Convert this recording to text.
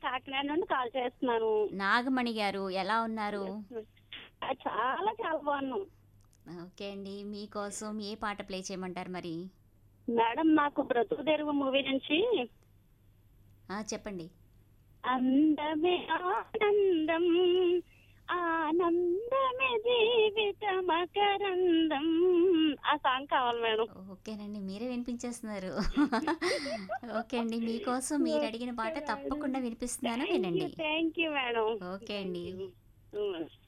కాకినాడ నుండి కాల్ చేస్తున్నాను నాగమణి గారు ఎలా ఉన్నారు ఆ, చాలా చాలా బాగున్నాం ఓకే అండి మీకోసం ఏ పాట ప్లే చేయమంటారు మరి మేడం నాకు బ్రతుకు తెరువు మూవీ నుంచి ఆ, చెప్పండి అందమే ఆనందం ఆనందమే జీవిత మకరందం ఆ సాంగ్ కావాలి మేడం ఓకేనండి మీరే వినిపించేస్తున్నారు ఓకే అండి మీకోసం మీరు అడిగిన పాట తప్పకుండా వినిపిస్తున్నాను వినండి థ్యాంక్ యూ మేడం ఓకే అండి Mm.